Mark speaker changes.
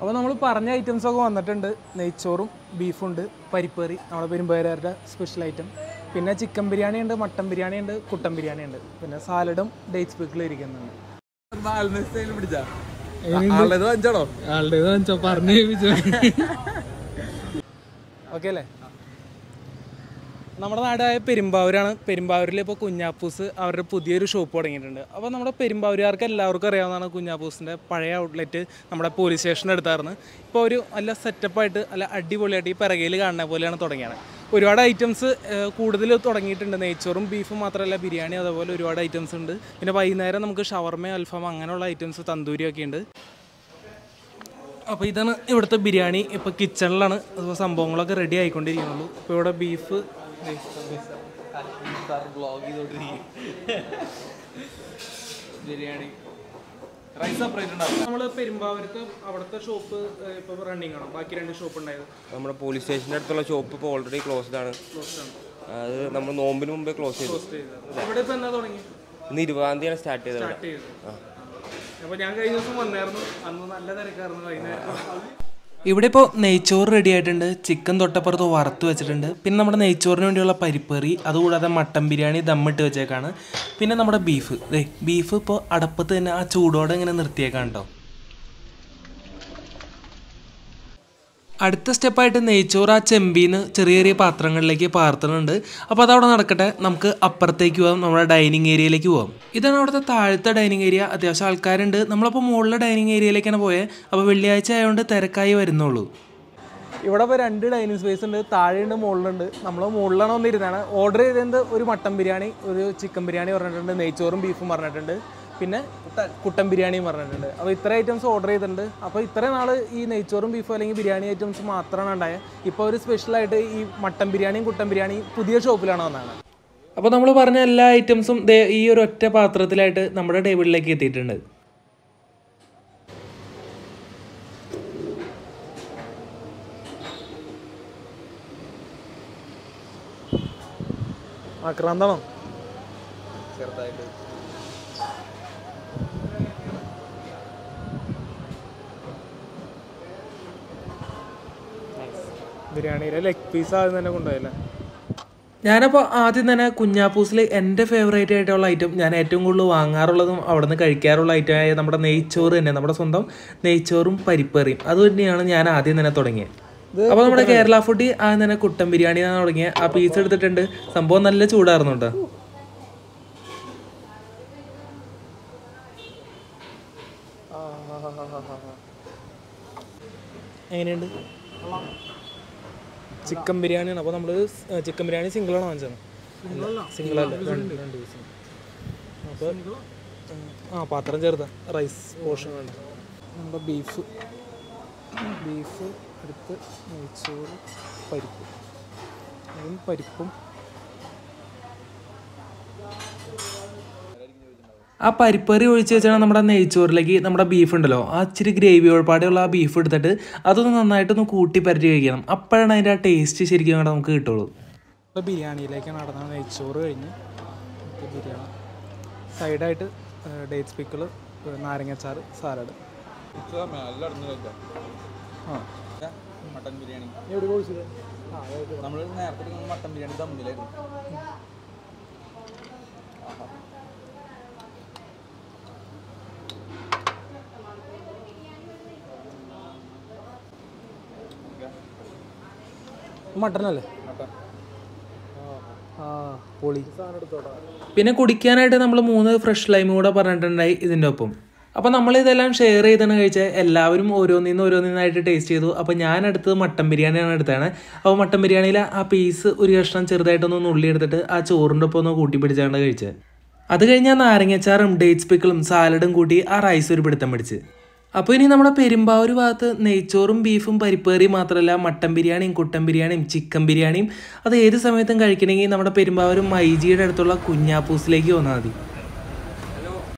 Speaker 1: അപ്പോൾ നമ്മൾ പറഞ്ഞ ഐറ്റംസ് ഒക്കെ വന്നിട്ടുണ്ട് നെയ്ച്ചോറും ബീഫുണ്ട് പരിപ്പേറി നമ്മുടെ പെരുമ്പേരാരുടെ സ്പെഷ്യൽ ഐറ്റം പിന്നെ ചിക്കൻ ബിരിയാണി ഉണ്ട് മട്ടൻ ബിരിയാണി ഉണ്ട് കുട്ടൻ ബിരിയാണി ഉണ്ട് പിന്നെ സാലഡും ഡേറ്റ്സ് പിക്കിളും ഇരിക്കുന്നുണ്ട്
Speaker 2: അഞ്ചാണോ
Speaker 1: ആളുടെ പറഞ്ഞു ഓക്കെ അല്ലേ നമ്മുടെ നാടായ പെരുമ്പാവൂരാണ് പെരുമ്പാവൂരിൽ ഇപ്പോൾ കുഞ്ഞാപ്പൂസ് അവരുടെ പുതിയൊരു ഷോപ്പ് തുടങ്ങിയിട്ടുണ്ട് അപ്പോൾ നമ്മുടെ പെരുമ്പാവൂരുകാർക്ക് എല്ലാവർക്കും അറിയാവുന്നതാണ് കുഞ്ഞാപ്പൂസിൻ്റെ പഴയ ഔട്ട്ലെറ്റ് നമ്മുടെ പോലീസ് സ്റ്റേഷൻ്റെ അടുത്തായിരുന്നു ഇപ്പോൾ ഒരു നല്ല സെറ്റപ്പായിട്ട് നല്ല അടിപൊളിയായിട്ട് ഈ പിറകയിൽ കാണുന്ന പോലെയാണ് തുടങ്ങിയത് ഒരുപാട് ഐറ്റംസ് കൂടുതൽ തുടങ്ങിയിട്ടുണ്ട് നെയ്ച്ചോറും ബീഫും മാത്രമല്ല ബിരിയാണി അതുപോലെ ഒരുപാട് ഐറ്റംസ് ഉണ്ട് പിന്നെ വൈകുന്നേരം നമുക്ക് ഷവർമ അൽഫാം അങ്ങനെയുള്ള ഐറ്റംസ് തന്തൂരിയൊക്കെ ഉണ്ട് അപ്പോൾ ഇതാണ് ഇവിടുത്തെ ബിരിയാണി ഇപ്പോൾ കിച്ചണിലാണ് അപ്പോൾ സംഭവങ്ങളൊക്കെ റെഡി ആയിക്കൊണ്ടിരിക്കുന്നുള്ളൂ ഇപ്പോൾ ഇവിടെ ബീഫ്
Speaker 2: ബിരിയാണി റൈസ് സെപ്പറേറ്റ് ഉണ്ടാവും
Speaker 1: നമ്മൾ പെരുമ്പാവൂരത്ത് അവിടുത്തെ ഷോപ്പ് ഇപ്പോൾ റണ്ണിങ് ആണ് ബാക്കി രണ്ട് ഷോപ്പ് ഉണ്ടായത്
Speaker 3: നമ്മുടെ പോലീസ് സ്റ്റേഷൻ്റെ അടുത്തുള്ള ഷോപ്പ് ഇപ്പോൾ ഓൾറെഡി ക്ലോസ്ഡ് ആണ് അത് നമ്മൾ നോമ്പിന് മുമ്പേ ക്ലോസ് ചെയ്തു
Speaker 1: ഇവിടെ ഇപ്പോൾ എന്നാ തുടങ്ങി
Speaker 3: ഇന്ന് ഇരുപതാം തീയതിയാണ് സ്റ്റാർട്ട് ചെയ്തത് ഇവിടെ.
Speaker 1: സ്റ്റാർട്ട് ചെയ്തത് അപ്പോൾ ഞാൻ കഴിഞ്ഞ ദിവസം വന്നായിരുന്നു അന്ന് നല്ല തിരക്കായിരുന്നു വൈകുന്നേരം ഇവിടെ ഇപ്പോൾ നെയ്ച്ചോറ് റെഡി ആയിട്ടുണ്ട് ചിക്കൻ തൊട്ടപ്പുറത്ത് വറുത്ത് വെച്ചിട്ടുണ്ട് പിന്നെ നമ്മുടെ നെയ്ച്ചോറിന് വേണ്ടിയുള്ള പരിപ്പേറി അതുകൂടാതെ മട്ടൻ ബിരിയാണി ദമ്മിട്ട് വെച്ചേക്കാണ് പിന്നെ നമ്മുടെ ബീഫ് ദേ ബീഫ് ഇപ്പോൾ അടപ്പത്ത് തന്നെ ആ ചൂടോടെ ഇങ്ങനെ നിർത്തിയേക്കാണ് കേട്ടോ അടുത്ത സ്റ്റെപ്പായിട്ട് നെയ്ച്ചോറ് ആ ചെമ്പീന്ന് ചെറിയ ചെറിയ പാത്രങ്ങളിലേക്ക് പാർത്തുന്നുണ്ട് അപ്പോൾ അതവിടെ നടക്കട്ടെ നമുക്ക് അപ്പുറത്തേക്ക് പോകാം നമ്മുടെ ഡൈനിങ് ഏരിയയിലേക്ക് പോകാം ഇതാണ് അവിടുത്തെ താഴത്തെ ഡൈനിങ് ഏരിയ അത്യാവശ്യം ആൾക്കാരുണ്ട് നമ്മളപ്പോൾ മുകളിലെ ഡൈനിങ് ഏരിയയിലേക്കാണ് പോയത് അപ്പോൾ വെള്ളിയാഴ്ച ആയതുകൊണ്ട് തിരക്കായി വരുന്നുള്ളൂ ഇവിടെ ഇപ്പോൾ രണ്ട് ഡൈനിങ് സ്പേസ് ഉണ്ട് താഴെയുണ്ട് മുകളിലുണ്ട് നമ്മൾ മുകളിലാണ് വന്നിരുന്നതാണ് ഓർഡർ ചെയ്തത് ഒരു മട്ടൻ ബിരിയാണി ഒരു ചിക്കൻ ബിരിയാണി പറഞ്ഞിട്ടുണ്ട് നെയ്ച്ചോറും ബീഫും പറഞ്ഞിട്ടുണ്ട് പിന്നെ കുട്ടൻ ബിരിയാണിയും പറഞ്ഞിട്ടുണ്ട് അപ്പോൾ ഇത്ര ഐറ്റംസ് ഓർഡർ ചെയ്തിട്ടുണ്ട് അപ്പോൾ ഇത്രയും നാൾ ഈ നെയ്ച്ചോറും ബീഫും അല്ലെങ്കിൽ ബിരിയാണി ഐറ്റംസ് മാത്രമാണ് ഉണ്ടായത് ഇപ്പോൾ ഒരു സ്പെഷ്യലായിട്ട് ഈ മട്ടൻ ബിരിയാണിയും കുട്ടൻ ബിരിയാണിയും പുതിയ ഷോപ്പിലാണ് വന്നതാണ് അപ്പോൾ നമ്മൾ പറഞ്ഞ എല്ലാ ഐറ്റംസും ദേ ഈ ഒരു ഒറ്റ പാത്രത്തിലായിട്ട് നമ്മുടെ ടേബിളിലേക്ക് എത്തിയിട്ടുണ്ട് ആക്രാന്താണോ
Speaker 2: ചെറുതായിട്ട്
Speaker 1: ബിരിയാണിയിലെ ലെഗ് പീസ് ആദ്യം തന്നെ കൊണ്ടുപോയല്ലേ ഞാനപ്പോൾ ആദ്യം തന്നെ കുഞ്ഞാപ്പൂസിൽ എൻ്റെ ഫേവറേറ്റ് ആയിട്ടുള്ള ഐറ്റം ഞാൻ ഏറ്റവും കൂടുതൽ വാങ്ങാറുള്ളതും അവിടെ നിന്ന് കഴിക്കാറുള്ള ഐറ്റമായ നമ്മുടെ നെയ്ച്ചോറ് തന്നെ നമ്മുടെ സ്വന്തം നെയ്ച്ചോറും പരിപ്പറിയും അത് തന്നെയാണ് ഞാൻ ആദ്യം തന്നെ തുടങ്ങിയത് അപ്പോൾ നമ്മുടെ കേരള ഫുഡ് ആദ്യം തന്നെ കുട്ടൻ ബിരിയാണിയാണ് തുടങ്ങിയത് ആ പീസ് എടുത്തിട്ടുണ്ട് സംഭവം നല്ല ചൂടായിരുന്നു കേട്ടോ എങ്ങനെയുണ്ട് ചിക്കൻ ബിരിയാണിയാണ് അപ്പോൾ നമ്മൾ ചിക്കൻ ബിരിയാണി സിംഗിളാണ് വാങ്ങിച്ചത് സിംഗിൾ അല്ല രണ്ട് രണ്ട് പീസ് അപ്പോൾ ആ പാത്രം ചേർത്ത റൈസ് പോർഷൻ വേണ്ട നമ്മുടെ ബീഫ് ബീഫ് എടുത്ത് നെയ്ച്ചോറ് പരിപ്പ് അതും പരിപ്പും ആ പരിപ്പറി ഒഴിച്ച് വെച്ചാണ് നമ്മുടെ നെയ്ച്ചോറിലേക്ക് നമ്മുടെ ബീഫ് ഉണ്ടല്ലോ ആ ഇച്ചിരി ഗ്രേവി ഉൾപ്പാടെയുള്ള ആ ബീഫ് എടുത്തിട്ട് അതൊന്ന് നന്നായിട്ടൊന്ന് കൂട്ടി പരറ്റി കഴിക്കണം അപ്പോഴാണ് അതിൻ്റെ ആ ടേസ്റ്റ് ശരിക്കും അങ്ങോട്ട് നമുക്ക് കിട്ടുള്ളൂ ഇപ്പോൾ ബിരിയാണിയിലേക്കാണ് നടന്നത് നെയ്ച്ചോറ് കഴിഞ്ഞ് നമുക്ക് ബിരിയാണി സൈഡായിട്ട് ഡേറ്റ്സ് പിക്കിൾ നാരങ്ങച്ചാറ് സാലഡ്
Speaker 2: നല്ല അടുത്ത് കഴിക്കാം
Speaker 1: ആ
Speaker 2: മട്ടൻ ബിരിയാണി
Speaker 1: എവിടെ കോഴ്സ്
Speaker 2: നമ്മൾ നേരത്തെ എടുക്കുന്ന മട്ടൻ ബിരിയാണി ദമ്മിലായിരുന്നു
Speaker 1: മട്ടൺ അല്ലേ
Speaker 2: മട്ടൻ
Speaker 1: ആ പൊളി പിന്നെ കുടിക്കാനായിട്ട് നമ്മൾ മൂന്ന് ഫ്രഷ് ലൈം കൂടെ പറഞ്ഞിട്ടുണ്ടായി ഇതിൻ്റെ ഒപ്പം അപ്പോൾ നമ്മൾ ഇതെല്ലാം ഷെയർ ചെയ്താണ് കഴിച്ചാൽ എല്ലാവരും ഓരോന്നിന്ന് ഓരോന്നിന്നായിട്ട് ടേസ്റ്റ് ചെയ്തു അപ്പോൾ ഞാൻ എടുത്തത് മട്ടൻ ബിരിയാണിയാണ് എടുത്തതാണ് അപ്പോൾ മട്ടൻ ബിരിയാണിയിൽ ആ പീസ് ഒരു കഷ്ണം ചെറുതായിട്ടൊന്ന് നുള്ളി എടുത്തിട്ട് ആ ചോറിൻ്റെ ഒപ്പം ഒന്ന് കൂട്ടി പിടിച്ചാണ് കഴിച്ചത് അത് കഴിഞ്ഞാൽ നാരങ്ങച്ചാറും ഡേറ്റ്സ് പിക്കിളും സാലഡും കൂട്ടി ആ റൈസ് ഒരു പിടുത്തം പിടിച്ച് അപ്പോൾ ഇനി നമ്മുടെ പെരുമ്പാവൂർ ഭാഗത്ത് നെയ്ച്ചോറും ബീഫും പരിപ്പേറിയും മാത്രമല്ല മട്ടൻ ബിരിയാണിയും കുട്ടൻ ബിരിയാണിയും ചിക്കൻ ബിരിയാണിയും അത് ഏത് സമയത്തും കഴിക്കണമെങ്കിൽ നമ്മുടെ പെരുമ്പാവൂർ മൈജിയുടെ അടുത്തുള്ള കുഞ്ഞാപ്പൂസിലേക്ക് വന്നാൽ മതി